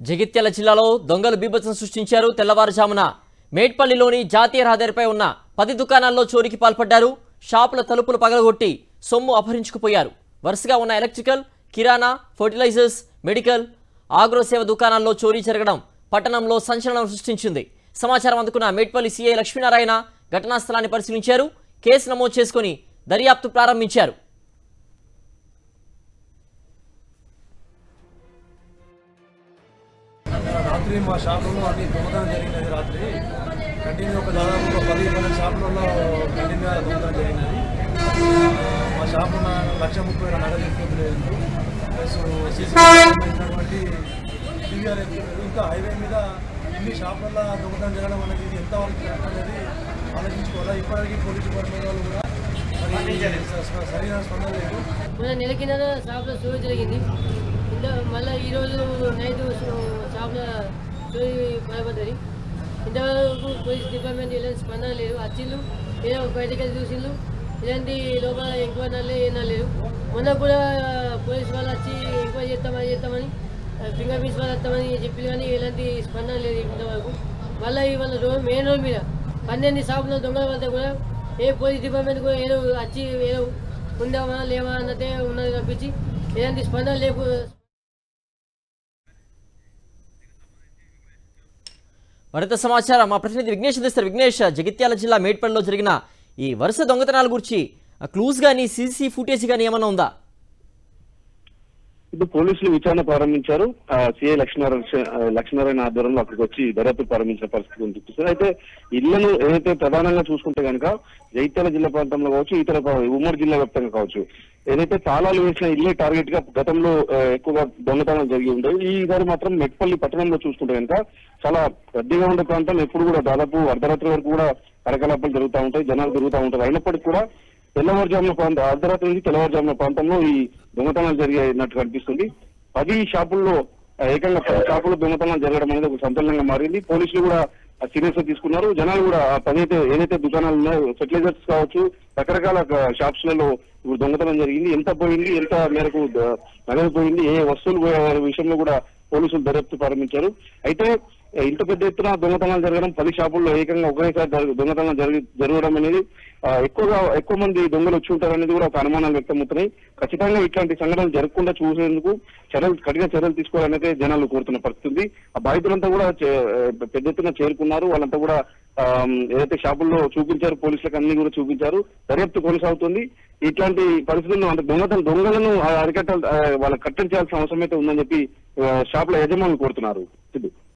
జగిత్యాల జిల్లాలో దొంగలు బీభత్సం సృష్టించారు తెల్లవారుజామున మేడ్పల్లిలోని జాతీయ రహదారిపై ఉన్న పది దుకాణాల్లో చోరీకి పాల్పడ్డారు షాపుల తలుపులు పగలగొట్టి సొమ్ము అపహరించుకుపోయారు వరుసగా ఉన్న ఎలక్ట్రికల్ కిరాణా ఫర్టిలైజర్స్ మెడికల్ ఆగ్రోసేవ దుకాణాల్లో చోరీ జరగడం పట్టణంలో సంచలనం సృష్టించింది సమాచారం అందుకున్న మేడ్పల్లి సీఐ లక్ష్మీనారాయణ ఘటనా స్థలాన్ని పరిశీలించారు కేసు నమోదు చేసుకుని దర్యాప్తు ప్రారంభించారు రాత్రి మా షాపులో అది దొంగతనం జరిగినది రాత్రి కంటిన్యూ ఒక దాదాపు ఒక పది పన్నెండు షాపులలో కంటిన్యూగా దొంగతనం జరిగినది మా షాపు ఉన్న లక్ష ముప్పై వేల నగదు ఎత్తుకోలేదు ప్లస్ సీసీ టీవీఆర్ ఎత్తుకోలేదు ఇంకా హైవే మీద ఇన్ని షాపులలో దొంగతనం జరగడం అనేది ఇది ఎంతవరకు కరెక్ట్ అనేది ఆలోచించుకోవాలి ఇప్పటికీ పోలీస్ డిపార్ట్మెంట్ వాళ్ళు కూడా మరి స- స- సరైన స్పందన లేదు మొన్న నెల కింద షాప్లో చోరీ జరిగింది ఇంత మళ్ళీ ఈరోజు నైట్ షాప్లో చోరీ భయపడ్డది ఇంతవరకు పోలీస్ డిపార్ట్మెంట్ ఇలాంటి స్పందన లేదు వచ్చిళ్ళు ఏదో బయటకు వెళ్ళి చూసిండ్రు ఇలాంటి లోపల ఎంక్వైరీ లేదు ఏం లేదు మొన్న కూడా పోలీస్ వాళ్ళు వచ్చి ఎంక్వైరీ చేస్తామని చేస్తామని ఫింగర్ ప్రింట్స్ వాళ్ళు వస్తామని చెప్పి కానీ ఎలాంటి స్పందన లేదు ఇంతవరకు మళ్ళీ ఇవాళ రోడ్ మెయిన్ రోడ్ మీద పన్నెండు షాపుల దొంగల వద్ద కూడా ఏ పోలీస్ డిపార్ట్మెంట్ కూడా ఏదో వచ్చి ఏదో ఉందామా లేవా అన్నదే ఉన్నది తప్పించి ఎలాంటి స్పందన లేకు మరింత సమాచారం మా ప్రతినిధి విఘ్నేష్ అందిస్తారు విఘ్నేష్ జగిత్యాల జిల్లా మేడ్పల్లిలో జరిగిన ఈ వరుస దొంగతనాల గురించి క్లూస్ కానీ సీసీ ఫుటేజ్ కానీ ఏమైనా ఉందా ఇప్పుడు పోలీసులు విచారణ ప్రారంభించారు ఆ, సిఐ లక్ష్మీనారాయణ ఆ, లక్ష్మీనారాయణ ఆధ్వర్యంలో అక్కడికి వచ్చి దర్యాప్తు ప్రారంభించిన పరిస్థితి కనిపిస్తుంది అయితే ఇళ్లను ఏదైతే ప్రధానంగా చూసుకుంటే కనుక జైత్యాల జిల్లా ప్రాంతంలో కావచ్చు ఇతర ప్రా- ఉమ్మడి జిల్లా వ్యాప్తంగా కావచ్చు ఏదైతే తాళాలు వేసిన ఇల్లే టార్గెట్ గా గతంలో ఆ, ఎక్కువగా దొంగతనాలు జరిగి ఉండేవి ఈసారి మాత్రం మెట్పల్లి పట్టణంలో చూసుకుంటే కనుక చాలా రద్దీగా ఉండే ప్రాంతం ఎప్పుడు కూడా దాదాపు అర్ధరాత్రి వరకు కూడా కార్యకలాపాలు జరుగుతూ ఉంటాయి జనాలు తిరుగుతూ ఉంటారు అయినప్పటికీ కూడా తెల్లవారుజామున ప్రాంతం అర్ధరాత్రి నుంచి తెల్లవారుజామున ప్రాంతంలో ఈ దొంగతనాలు జరిగినట్టు కనిపిస్తుంది పది షాపుల్లో ఆ, ఏకంగా పది షాపుల్లో దొంగతనాలు జరగడం అనేది ఒక సంచలనంగా మారింది పోలీసులు కూడా సీరియస్ గా తీసుకున్నారు జనాలు కూడా ఆ పదైతే ఏదైతే దుకాణాలు ఉన్నాయో ఫెర్టిలైజర్స్ కావచ్చు రకరకాల షాప్స్ లలో ఇప్పుడు దొంగతనం జరిగింది ఎంత పోయింది ఎంత మేరకు ద- నగదు పోయింది ఏ వస్తువులు పోయే విషయంలో కూడా పోలీసులు దర్యాప్తు ప్రారంభించారు అయితే ఇంత పెద్ద ఎత్తున దొంగతనాలు జరగడం పది షాపుల్లో ఏకంగా ఒకేసారి జరగ- దొంగతనాలు జరిగి జరగడం అనేది ఆ, ఎక్కువగా ఎక్కువ మంది దొంగలు వచ్చి ఉంటారు అనేది కూడా ఒక అనుమానాలు వ్యక్తమవుతున్నాయి ఖచ్చితంగా ఇట్లాంటి సంఘటనలు జరగకుండా చూసేందుకు చర్యలు కఠిన చర్యలు తీసుకోవాలనేది జనాలు కోరుతున్న పరిస్థితి ఉంది ఆ బాధితులంతా కూడా చే- పెద్ద ఎత్తున చేరుకున్నారు వాళ్ళంతా కూడా ఆ, ఏదైతే షాపుల్లో చూపించారు పోలీసులకు అన్ని కూడా చూపించారు దర్యాప్తు కొనసాగుతుంది ఇట్లాంటి పరిస్థితుల్లో అంటే దొంగతనం దొంగలను అరికట్టాలి వాళ్ళకి కట్టడి చేయాల్సిన అవసరం అయితే ఉందని చెప్పి ఆ, షాపుల యజమానులు కోరుతున్నారు సిద్ధు